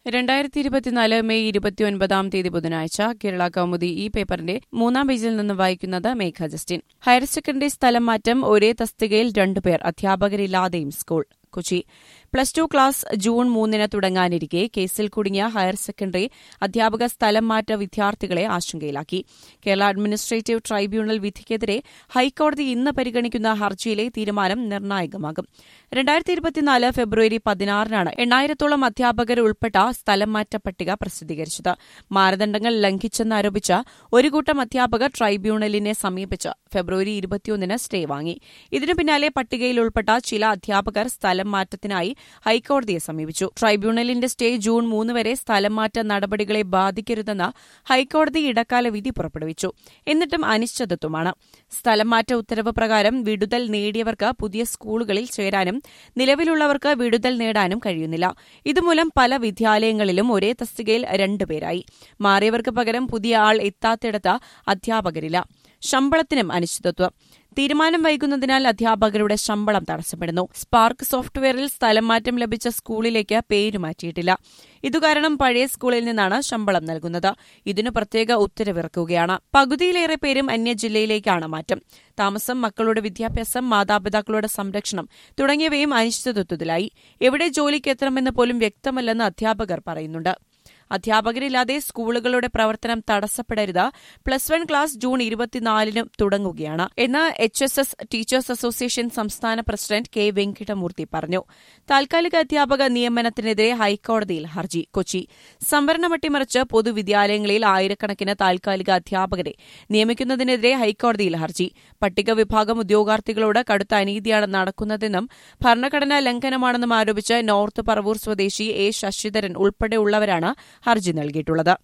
രണ്ടായിരത്തി ഇരുപത്തിനാല് മെയ് ഇരുപത്തിയൊൻപതാം തീയതി ബുധനാഴ്ച കേരള കൗമുദി ഈ പേപ്പറിന്റെ മൂന്നാം പേജിൽ നിന്ന് വായിക്കുന്നത് മേഘ ജസ്റ്റിൻ ഹയർ സെക്കൻഡറി സ്ഥലം മാറ്റം ഒരേ തസ്തികയിൽ രണ്ടുപേർ അധ്യാപകരില്ലാതെയും school Kochi plus two class ജൂൺ മൂന്നിന് തുടങ്ങാനിരിക്കെ കേസിൽ കുടുങ്ങിയ ഹയർ സെക്കൻഡറി അധ്യാപക സ്ഥലം മാറ്റ വിദ്യാർത്ഥികളെ ആശങ്കയിലാക്കി കേരള അഡ്മിനിസ്ട്രേറ്റീവ് ട്രൈബ്യൂണൽ വിധിക്കെതിരെ ഹൈക്കോടതി ഇന്ന് പരിഗണിക്കുന്ന ഹർജിയിലെ തീരുമാനം നിർണായകമാകും രണ്ടായിരത്തി ഇരുപത്തിനാല് ഫെബ്രുവരി പതിനാറിനാണ് എണ്ണായിരത്തോളം അധ്യാപകർ ഉൾപ്പെട്ട സ്ഥലം മാറ്റ പട്ടിക പ്രസിദ്ധീകരിച്ചത് മാനദണ്ഡങ്ങൾ ലംഘിച്ചെന്നാരോപിച്ച ഒരു കൂട്ടം അധ്യാപകർ ട്രൈബ്യൂണലിനെ സമീപിച്ച് ഫെബ്രുവരി ഇരുപത്തിയൊന്നിന് സ്റ്റേ വാങ്ങി ഇതിനു പിന്നാലെ പട്ടികയിൽ ഉൾപ്പെട്ട ചില അധ്യാപകർ സ്ഥലം മാറ്റത്തിനായി ഹൈക്കോടതിയെ സമീപിച്ചു ട്രൈബ്യൂണലിന്റെ സ്റ്റേ ജൂൺ മൂന്ന് വരെ സ്ഥലം മാറ്റ നടപടികളെ ബാധിക്കരുതെന്ന് ഹൈക്കോടതി ഇടക്കാല വിധി പുറപ്പെടുവിച്ചു എന്നിട്ടും അനിശ്ചിതത്വമാണ് സ്ഥലം മാറ്റ ഉത്തരവ് പ്രകാരം വിടുതൽ നേടിയവർക്ക് പുതിയ സ്കൂളുകളിൽ ചേരാനും നിലവിലുള്ളവർക്ക് വിടുതൽ നേടാനും കഴിയുന്നില്ല ഇതുമൂലം പല വിദ്യാലയങ്ങളിലും ഒരേ തസ്തികയിൽ രണ്ടുപേരായി മാറിയവർക്ക് പകരം പുതിയ ആൾ എത്താത്തിടത്ത് അധ്യാപകരില്ല ശമ്പളത്തിനും അനിശ്ചിതത്വം തീരുമാനം വൈകുന്നതിനാൽ അധ്യാപകരുടെ ശമ്പളം തടസ്സപ്പെടുന്നു സ്പാർക്ക് സോഫ്റ്റ്വെയറിൽ സ്ഥലം മാറ്റം ലഭിച്ച സ്കൂളിലേക്ക് പേര് മാറ്റിയിട്ടില്ല ഇതുകാരണം പഴയ സ്കൂളിൽ നിന്നാണ് ശമ്പളം നൽകുന്നത് ഇതിനു പ്രത്യേക ഉത്തരവിറക്കുകയാണ് പകുതിയിലേറെ പേരും അന്യജില്ലയിലേക്കാണ് മാറ്റം താമസം മക്കളുടെ വിദ്യാഭ്യാസം മാതാപിതാക്കളുടെ സംരക്ഷണം തുടങ്ങിയവയും അനിശ്ചിതത്വത്തിലായി എവിടെ ജോലിക്ക് എത്തണമെന്ന് പോലും വ്യക്തമല്ലെന്ന് അധ്യാപകർ പറയുന്നുണ്ട് അധ്യാപകരില്ലാതെ സ്കൂളുകളുടെ പ്രവർത്തനം തടസ്സപ്പെടരുത് പ്ലസ് വൺ ക്ലാസ് ജൂൺ ഇരുപത്തിനാലിനും തുടങ്ങുകയാണ് എന്ന് H S S teachers association സംസ്ഥാന പ്രസിഡന്റ് കെ വെങ്കിടമൂർത്തി പറഞ്ഞു താൽക്കാലിക അധ്യാപക നിയമനത്തിനെതിരെ ഹൈക്കോടതിയിൽ ഹർജി കൊച്ചി സംവരണം അട്ടിമറിച്ച് പൊതുവിദ്യാലയങ്ങളിൽ ആയിരക്കണക്കിന് താൽക്കാലിക അധ്യാപകരെ നിയമിക്കുന്നതിനെതിരെ ഹൈക്കോടതിയിൽ ഹർജി പട്ടിക വിഭാഗം ഉദ്യോഗാർത്ഥികളോട് കടുത്ത അനീതിയാണ് നടക്കുന്നതെന്നും ഭരണഘടനാ ലംഘനമാണെന്നും ആരോപിച്ച് നോർത്ത് പറവൂർ സ്വദേശി എ ശശിധരൻ ഉൾപ്പെടെയുള്ളവരാണ് ഹർജി നൽകിയിട്ടുള്ളത്